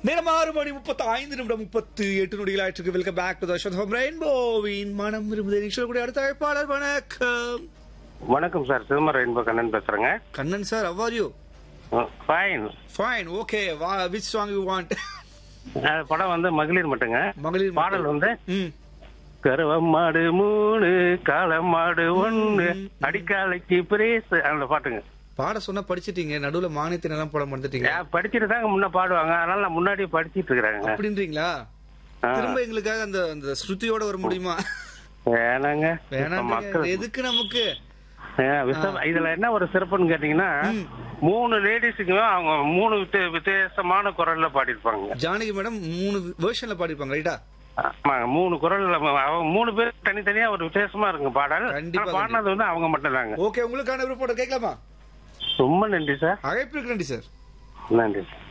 நேரம் ஆறு மணி முப்பத்தி ஐந்து நிமிடம் முப்பத்து எட்டு நொடிகள் ஆயிட்டு வெல்கம் பேக் டு தோம் ரெயின்போவின் மனம் விரும்புதே நிகழ்ச்சியில் கூடிய அடுத்த அழைப்பாளர் வணக்கம் வணக்கம் சார் சிதம்பரம் ரெயின்போ கண்ணன் பேசுறேங்க Kannan sir how are you fine fine okay which song you want படம் வந்து மகளிர் மட்டுங்க மகளிர் பாடல் வந்து ம் கருவம் மாடு மூணு காளம் மாடு ஒண்ணு அடிக்காலைக்கு பிரேஸ் அந்த பாட்டுங்க பாட சொன்னா படிச்சிட்டீங்க நடுவுல மானியத்தின் எல்லாம் போட மறந்துட்டீங்க ஏன் படிச்சுட்டு தாங்க முன்ன பாடுவாங்க அதனால நான் முன்னாடியே படிச்சிட்டு இருக்கிறேங்க அப்படின்றீங்களா ஆ. திரும்ப எங்களுக்காக அந்த அந்த ஸ்ருதியோட வர முடியுமா வேணாங்க இப்ப வேணாம் மக்கள் எதுக்கு நமக்கு ஏன் விச- இதுல என்ன ஒரு சிறப்புன்னு கேட்டீங்கன்னா மூணு லேடிஸுக்குமே அவங்க மூணு வித்த- வித்தியாசமான குரல்ல பாடிருப்பாங்க ஜானகி மேடம் மூணு வெர்ஷன்ல பாடிருப்பாங்க ரைட்டா ஆமாங்க மூணு குரல்ல அவங்க மூணு பேர் தனித்தனியா ஒரு வித்தியாசமா இருக்குங்க பாடல் கண்டிப்பா, ஆனா பாடினது வந்து அவங்க மட்டும் தாங்க ஓகே உங்களுக்கான விருப்பம் கேட்கலாமா ரொம்ப நன்றி சார் அழைப்பிற்கு நன்றி சார் நன்றி